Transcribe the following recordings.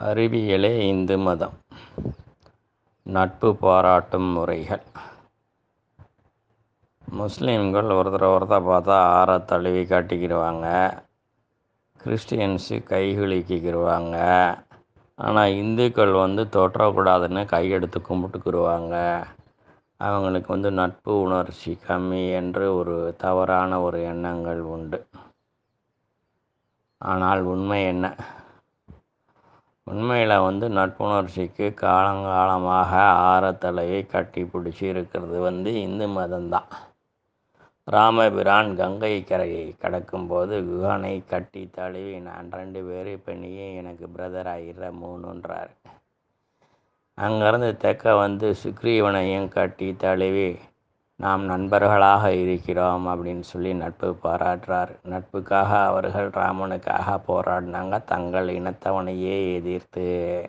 அறிவியலே இந்து மதம் நட்பு பாராட்டும் முறைகள் முஸ்லீம்கள் ஒருத்தரை ஒருத்தர் பார்த்தா ஆற தழுவி காட்டிக்கிடுவாங்க கிறிஸ்டியன்ஸு கை குலுக்கிக்கிடுவாங்க ஆனால் இந்துக்கள் வந்து தொற்றக்கூடாதுன்னு கையெடுத்து கும்பிட்டுக்கிடுவாங்க அவங்களுக்கு வந்து நட்பு உணர்ச்சி கம்மி என்று ஒரு தவறான ஒரு எண்ணங்கள் உண்டு ஆனால் உண்மை என்ன உண்மையில் வந்து நட்புணர்ச்சிக்கு காலங்காலமாக ஆரத்தலையை கட்டி பிடிச்சி இருக்கிறது வந்து இந்து மதம்தான் ராமபிரான் கங்கை கரையை கடக்கும்போது குகனை கட்டி தழுவி நான் ரெண்டு பேர் இப்போ நீயும் எனக்கு பிரதர் ஆகிற மூணுன்றார் அங்கேருந்து தெற்க வந்து சுக்ரீவனையும் கட்டி தழுவி நாம் நண்பர்களாக இருக்கிறோம் அப்படின்னு சொல்லி நட்பு பாராட்டுறார் நட்புக்காக அவர்கள் ராமனுக்காக போராடினாங்க தங்கள் இனத்தவனையே எதிர்த்து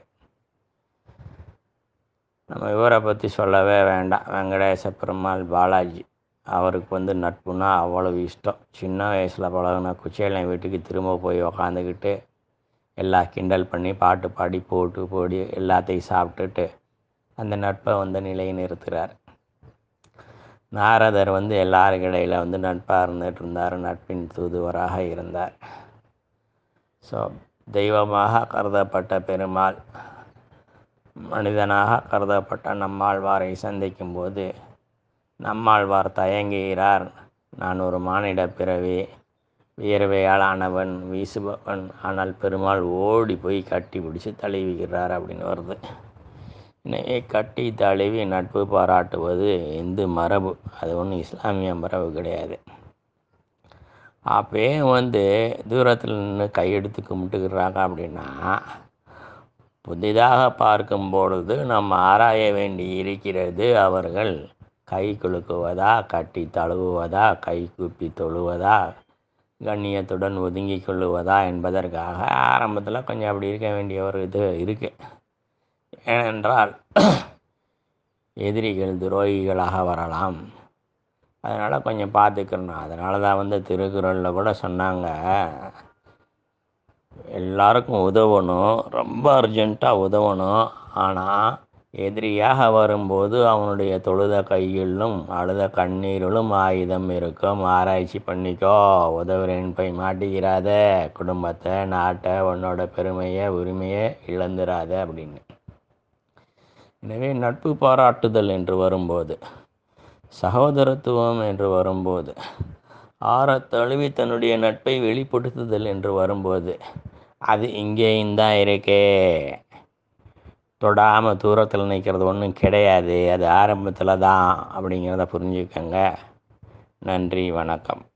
நம்ம இவரை பற்றி சொல்லவே வேண்டாம் வெங்கடேச பெருமாள் பாலாஜி அவருக்கு வந்து நட்புனா அவ்வளவு இஷ்டம் சின்ன வயசில் பழகின குச்சேலம் வீட்டுக்கு திரும்ப போய் உக்காந்துக்கிட்டு எல்லா கிண்டல் பண்ணி பாட்டு பாடி போட்டு போடி எல்லாத்தையும் சாப்பிட்டுட்டு அந்த நட்பை வந்து நிலை நிறுத்துகிறார் நாரதர் வந்து எல்லாருக்கு இடையில் வந்து நட்பாக இருந்துகிட்டு இருந்தார் நட்பின் தூதுவராக இருந்தார் ஸோ தெய்வமாக கருதப்பட்ட பெருமாள் மனிதனாக கருதப்பட்ட நம்மாழ்வாரை சந்திக்கும் போது நம்மாழ்வார் தயங்குகிறார் நான் ஒரு மானிட பிறவி வியர்வையால் ஆனவன் வீசுபவன் ஆனால் பெருமாள் ஓடி போய் கட்டி பிடிச்சி தழுவிக்கிறார் அப்படின்னு வருது எனவே கட்டி தழுவி நட்பு பாராட்டுவது இந்து மரபு அது ஒன்றும் இஸ்லாமிய மரபு கிடையாது அப்பயே வந்து தூரத்தில் நின்று கையெடுத்து கும்பிட்டுக்கிறாங்க அப்படின்னா புதிதாக பார்க்கும் பொழுது நம்ம ஆராய வேண்டி இருக்கிறது அவர்கள் கை குலுக்குவதா கட்டி தழுவுவதா கை கூப்பி தொழுவதா கண்ணியத்துடன் ஒதுங்கி கொள்ளுவதா என்பதற்காக ஆரம்பத்தில் கொஞ்சம் அப்படி இருக்க வேண்டிய ஒரு இது இருக்குது ஏனென்றால் எதிரிகள் துரோகிகளாக வரலாம் அதனால் கொஞ்சம் பார்த்துக்கணும் அதனால தான் வந்து திருக்குறளில் கூட சொன்னாங்க எல்லாருக்கும் உதவணும் ரொம்ப அர்ஜெண்ட்டாக உதவணும் ஆனால் எதிரியாக வரும்போது அவனுடைய தொழுத கையிலும் அழுத கண்ணீரிலும் ஆயுதம் இருக்கும் ஆராய்ச்சி பண்ணிக்கோ உதவுறேன் போய் மாட்டிக்கிறாத குடும்பத்தை நாட்டை உன்னோட பெருமையை உரிமையை இழந்துடாத அப்படின்னு எனவே நட்பு பாராட்டுதல் என்று வரும்போது சகோதரத்துவம் என்று வரும்போது ஆற தழுவி தன்னுடைய நட்பை வெளிப்படுத்துதல் என்று வரும்போது அது இங்கேயும் தான் இருக்கே தொடாமல் தூரத்தில் நிற்கிறது ஒன்றும் கிடையாது அது ஆரம்பத்தில் தான் அப்படிங்கிறத புரிஞ்சுக்கங்க நன்றி வணக்கம்